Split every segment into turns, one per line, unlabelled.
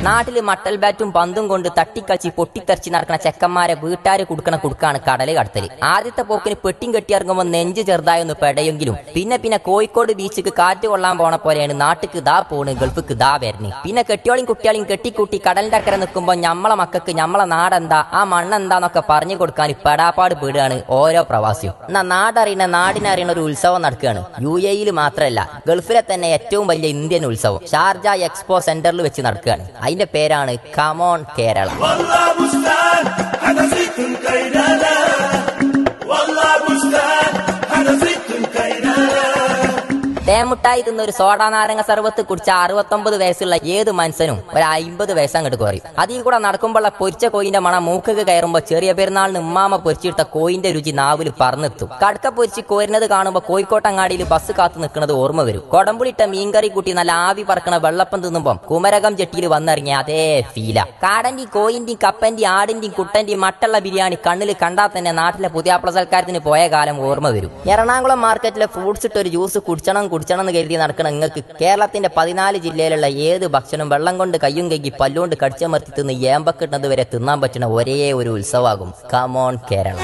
നാട്ടില് മട്ടൽ ബാറ്റും പന്തും കൊണ്ട് തട്ടിക്കളിച്ച് പൊട്ടിത്തെറിച്ച് നടക്കുന്ന ചെക്കന്മാരെ വീട്ടുകാര് കൊടുക്കണ കുടുക്കാണ് കടല് കടത്തല് ആദ്യത്തെ പോക്കിന് പെട്ടിയും കെട്ടിയിറങ്ങുമ്പോൾ നെഞ്ച് ചെറുതായൊന്ന് പെടയെങ്കിലും പിന്നെ പിന്നെ കോഴിക്കോട് ബീച്ചിക്ക് കാറ്റ് കൊള്ളാൻ പോണ പോലെയാണ് നാട്ടിക്ക് ദാ പോണ് ഗൾഫിക്ക് ദാ വരണി പിന്നെ കെട്ടിയോളിയും കുട്ടിയോളിയും കെട്ടിക്കൂട്ടി കടലിന്റെ അക്കരെ നിൽക്കുമ്പോൾ ഞമ്മളെ മക്കൾക്ക് ഞമ്മളെ നാടെന്താ ആ മണ്ണെന്താന്നൊക്കെ പറഞ്ഞു കൊടുക്കാൻ പെടാപ്പാട് വീടാണ് ഓരോ പ്രവാസിയും എന്നാ നാടറിയണ നാടിനറിയണ ഒരു ഉത്സവം നടക്കുകയാണ് യു എയിൽ മാത്രമല്ല ഗൾഫിലെ തന്നെ ഏറ്റവും വലിയ ഇന്ത്യൻ ഉത്സവം ഷാർജ എക്സ്പോ സെന്ററിൽ വെച്ച് നടക്കുകയാണ് അതിന്റെ പേരാണ് കമോൺ കേരള
والله بستان هذا زيت كينانا والله بستان هذا زيت كينانا
തേമുട്ടായി തിന്ന ഒരു സോഡാ നാരങ്ങ സർവത്ത് കുടിച്ച അറുപത്തൊമ്പത് വയസ്സുള്ള ഏത് മനുഷ്യനും ഒരു അമ്പത് വയസ്സ് അങ്ങോട്ട് കുറയും അതിൽ കൂടെ നടക്കുമ്പോൾ പൊരിച്ച കോയിന്റെ മണം മൂക്കക്ക് കയറുമ്പോൾ ചെറിയ പെരുന്നാളിന് ഉമ്മാമ പൊരിച്ചെടുത്ത കോയിന്റെ രുചി നാവിൽ പറന്നെത്തും കടക്ക പൊരിച്ച് കോരുന്നത് കാണുമ്പോൾ കോഴിക്കോട്ടങ്ങാടിയിൽ ബസ് കാത്തു നിൽക്കുന്നത് ഓർമ്മ വരും കൊടമ്പുളിട്ട മീൻകറി കൂട്ടി നല്ല ആവി പറക്കണ വെള്ളപ്പം തിന്നുമ്പോൾ കുമരകം ചെട്ടിയിൽ വന്നിറങ്ങിയ അതേ ഫീല കാടന്റെയും കോയിന്റെയും കപ്പന്റെയും ആടിന്റെയും കുട്ടന്റെയും മട്ടുള്ള ബിരിയാണി കണ്ണിൽ കണ്ടാൽ തന്നെ നാട്ടിലെ പുതിയാപ്ല സൽക്കാരത്തിന് പോയ കാലം ഓർമ്മ വരും എറണാകുളം മാർക്കറ്റിലെ ഫ്രൂട്ട്സ് ഇട്ട് ഒരു ജ്യൂസ് കുടിച്ചണം കുടിച്ചണം എന്ന് കരുതി നടക്കണ നിങ്ങൾക്ക് കേരളത്തിന്റെ പതിനാല് ജില്ലയിലുള്ള ഏത് ഭക്ഷണം വെള്ളം കൊണ്ട് കയ്യും കൈകി പല്ലുകൊണ്ട് കടിച്ചമർത്തി തിന്ന് ഏമ്പക്കിട്ടുന്നത് വരെ തിന്നാൻ പറ്റുന്ന ഒരേ ഒരു ഉത്സവമാകും കമോൺ കേരളം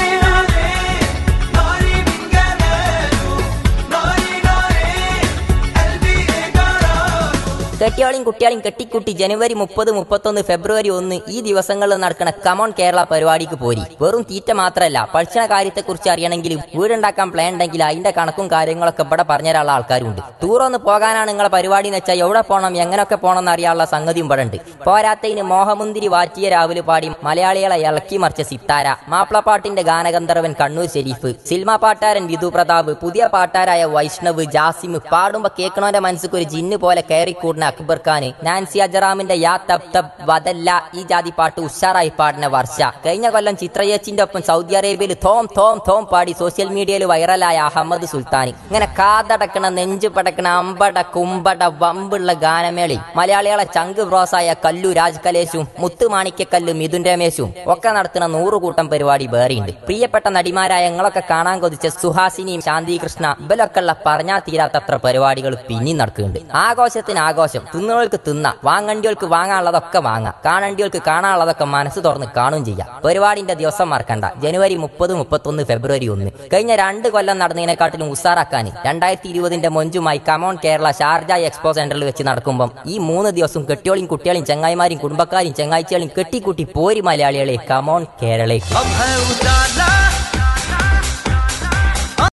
ناري من جماله ناري ناري قلبي إيجاره
കെട്ടിയാളിയും കുട്ടിയാളിയും കെട്ടിക്കുട്ടി ജനുവരി മുപ്പത് മുപ്പത്തൊന്ന് ഫെബ്രുവരി ഒന്ന് ഈ ദിവസങ്ങളിൽ നടക്കുന്ന കമോൺ കേരള പരിപാടിക്ക് പോരി വെറും തീറ്റ മാത്രമല്ല പഠിച്ചണ കാര്യത്തെക്കുറിച്ച് അറിയണമെങ്കിൽ വീടുണ്ടാക്കാൻ പ്ലാൻ ഉണ്ടെങ്കിൽ അതിന്റെ കണക്കും കാര്യങ്ങളൊക്കെ ഇവിടെ പറഞ്ഞുതരാനുള്ള ആൾക്കാരുണ്ട് ടൂർ ഒന്ന് പോകാനാണ് നിങ്ങളെ പരിപാടി എന്ന് വെച്ചാൽ എവിടെ പോകണം എങ്ങനെയൊക്കെ പോകണം എന്ന് അറിയാനുള്ള സംഗതിയും ഇവിടെ ഉണ്ട് പോരാത്തതിന് മോഹമുന്തിരി വാറ്റിയ രാവിലെ പാടി മലയാളികളെ ഇളക്കി മറിച്ച സിത്താര മാപ്പിളപ്പാട്ടിന്റെ ഗാനഗന്ധർവൻ കണ്ണൂർ ഷെരീഫ് സിനിമാ പാട്ടാരൻ വിധു പ്രതാപ് പുതിയ പാട്ടാരായ വൈഷ്ണവ് ജാസിം പാടുമ്പോ കേൾക്കണോന്റെ മനസ്സിക്ക് ഒരു ജിന്ന് പോലെ കയറിക്കൂടുന്ന അക്ബർ ഖാന് നാൻസി അജറാമിന്റെ യാ തബ് തബ് വദല്ല ഈ ജാതി പാട്ട് ഉഷാറായി പാടുന്ന വർഷ കഴിഞ്ഞ കൊല്ലം ചിത്രയേച്ചിന്റെ ഒപ്പം സൗദി അറേബ്യയിൽ തോം തോം തോം പാടി സോഷ്യൽ മീഡിയയിൽ വൈറലായ അഹമ്മദ് സുൽത്താൻ ഇങ്ങനെ കാതടക്കണ നെഞ്ചു പടക്കണ അമ്പട കുമ്പട വമ്പുള്ള ഗാനമേളി മലയാളികളെ ചങ്ക് ബ്രോസായ കല്ലു രാജ് കലേശും മുത്തുമാണിക്കക്കല്ല് മിഥുൻ രമേശും ഒക്കെ നടത്തുന്ന നൂറുകൂട്ടം പരിപാടി വേറെയുണ്ട് പ്രിയപ്പെട്ട നടിമാരായ ഞങ്ങളൊക്കെ കാണാൻ കൊതിച്ച സുഹാസിനിയും ശാന്തി കൃഷ്ണ ഇവലൊക്കെ ഉള്ള പറഞ്ഞാൽ തീരാത്തത്ര പരിപാടികൾ പിന്നെയും നടക്കുന്നുണ്ട് ആഘോഷത്തിന് ആഘോഷം തിന്നുകൾക്ക് തിന്ന വാങ്ങണ്ടികൾക്ക് വാങ്ങാനുള്ളതൊക്കെ വാങ്ങാം കാണണ്ടികൾക്ക് കാണാനുള്ളതൊക്കെ മനസ്സ് തുറന്ന് കാണുകയും ചെയ്യാം പരിപാടിന്റെ ദിവസം മറക്കണ്ട ജനുവരി മുപ്പത് മുപ്പത്തൊന്ന് ഫെബ്രുവരി ഒന്ന് കഴിഞ്ഞ രണ്ട് കൊല്ലം നടന്നതിനെക്കാട്ടിലും ഉസാറാക്കാൻ രണ്ടായിരത്തി ഇരുപതിന്റെ മൊഞ്ചുമായി കമോൺ കേരള ഷാർജ എക്സ്പോ സെന്ററിൽ വെച്ച് നടക്കുമ്പോൾ ഈ മൂന്ന് ദിവസം കെട്ടിയോളിയും കുട്ടികളെയും ചങ്ങായിമാരും കുടുംബക്കാരും ചങ്ങാഴ്ചകളും കെട്ടിക്കൂട്ടി പോരി മലയാളികളെ കമോൺ കേരളേ
हम है उजाला